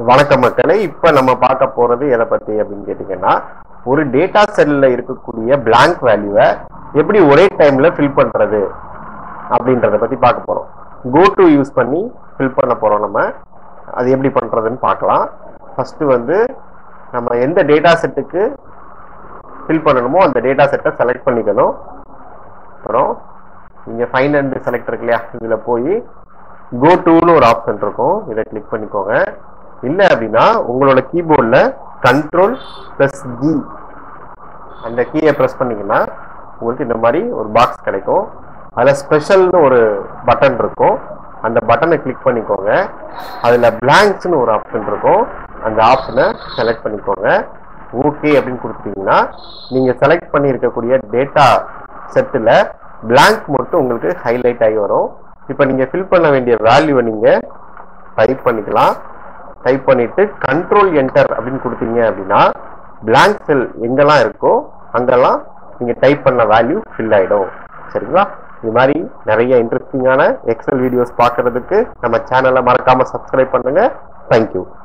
வணக்கம் மக்களே இப்ப நம்ம பார்க்க போறது எதை பத்தி அப்படின்னு கேட்டீங்கன்னா ஒரு டேட்டா செல்ல இருக்கக்கூடிய blank வேல்யூவை எப்படி ஒரே டைம்ல ஃபில் பண்றது அப்படின்றத பத்தி பார்க்க போறோம் கோ டு யூஸ் பண்ணி ஃபில் பண்ண போறோம் நம்ம அது எப்படி பண்றதுன்னு பார்க்கலாம் ஃபர்ஸ்ட் வந்து நம்ம எந்த டேட்டா செட்டுக்கு ஃபில் பண்ணணுமோ அந்த டேட்டா செட்டை செலக்ட் பண்ணிக்கணும் அப்புறம் இங்க ஃபைன் அண்ட் செலக்ட் இருக்கு இல்லையா இதுல போய் கோ டுன்னு ஒரு ஆப்ஷன் இருக்கும் இதை கிளிக் பண்ணிக்கோங்க இல்லை அப்படின்னா உங்களோட கீபோர்டில் கண்ட்ரோல் ப்ளஸ் ஜி அந்த கீயை ப்ரெஸ் பண்ணீங்கன்னா உங்களுக்கு இந்த மாதிரி ஒரு பாக்ஸ் கிடைக்கும் அதில் ஸ்பெஷல்னு ஒரு பட்டன் இருக்கும் அந்த பட்டனை கிளிக் பண்ணிக்கோங்க அதில் பிளாங்க்ஸ்னு ஒரு ஆப்ஷன் இருக்கும் அந்த ஆப்ஷனை செலக்ட் பண்ணிக்கோங்க ஓகே அப்படின்னு கொடுத்தீங்கன்னா நீங்கள் செலக்ட் பண்ணியிருக்கக்கூடிய டேட்டா செட்டில் blank மட்டும் உங்களுக்கு ஹைலைட் ஆகி வரும் இப்போ நீங்கள் ஃபில் பண்ண வேண்டிய வேல்யூவை நீங்கள் டைப் பண்ணிக்கலாம் டைப் பண்ணிட்டு கண்ட்ரோல் என்டர் அப்படின்னு கொடுத்தீங்க அப்படின்னா blank செல் எங்கெல்லாம் இருக்கோ அங்கெல்லாம் நீங்கள் டைப் பண்ண வேல்யூ ஃபில் ஆகிடும் சரிங்களா இது மாதிரி நிறைய இன்ட்ரெஸ்டிங்கான எக்ஸல் வீடியோஸ் பார்க்கறதுக்கு நம்ம சேனலை மறக்காம சப்ஸ்கிரைப் பண்ணுங்க தேங்க்யூ